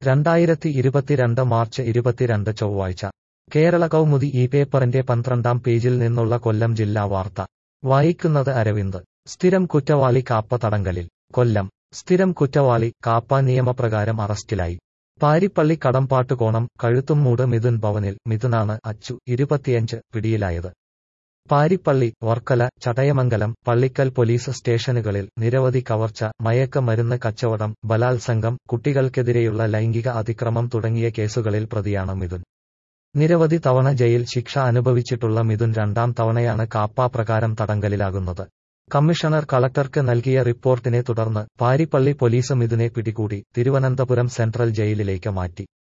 രണ്ടായിരത്തി ഇരുപത്തിരണ്ട് മാർച്ച് ഇരുപത്തിരണ്ട് ചൊവ്വാഴ്ച കേരള കൗമുദി ഈ പേപ്പറിന്റെ പന്ത്രണ്ടാം പേജിൽ നിന്നുള്ള കൊല്ലം ജില്ലാ വാർത്ത വായിക്കുന്നത് അരവിന്ദ് സ്ഥിരം കുറ്റവാളി കാപ്പ തടങ്കലിൽ കൊല്ലം സ്ഥിരം കുറ്റവാളി കാപ്പ നിയമപ്രകാരം അറസ്റ്റിലായി പാരിപ്പള്ളി കടമ്പാട്ടുകോണം കഴുത്തുംമൂട് മിഥുൻ ഭവനിൽ മിഥുനാണ് അച്ചു ഇരുപത്തിയഞ്ച് പിടിയിലായത് പാരിപ്പള്ളി വർക്കല ചടയമംഗലം പള്ളിക്കൽ പോലീസ് സ്റ്റേഷനുകളിൽ നിരവധി കവർച്ച മയക്ക മരുന്ന് കച്ചവടം ബലാത്സംഗം കുട്ടികൾക്കെതിരെയുള്ള ലൈംഗിക അതിക്രമം തുടങ്ങിയ കേസുകളിൽ പ്രതിയാണ് മിഥുൻ നിരവധി തവണ ജയിൽ ശിക്ഷ അനുഭവിച്ചിട്ടുള്ള മിഥുൻ രണ്ടാം തവണയാണ് കാപ്പ പ്രകാരം തടങ്കലിലാകുന്നത് കമ്മീഷണർ കളക്ടർക്ക് നൽകിയ റിപ്പോർട്ടിനെ തുടർന്ന് പാരിപ്പള്ളി പോലീസ് മിഥുനെ പിടികൂടി തിരുവനന്തപുരം സെൻട്രൽ ജയിലിലേക്ക് മാറ്റി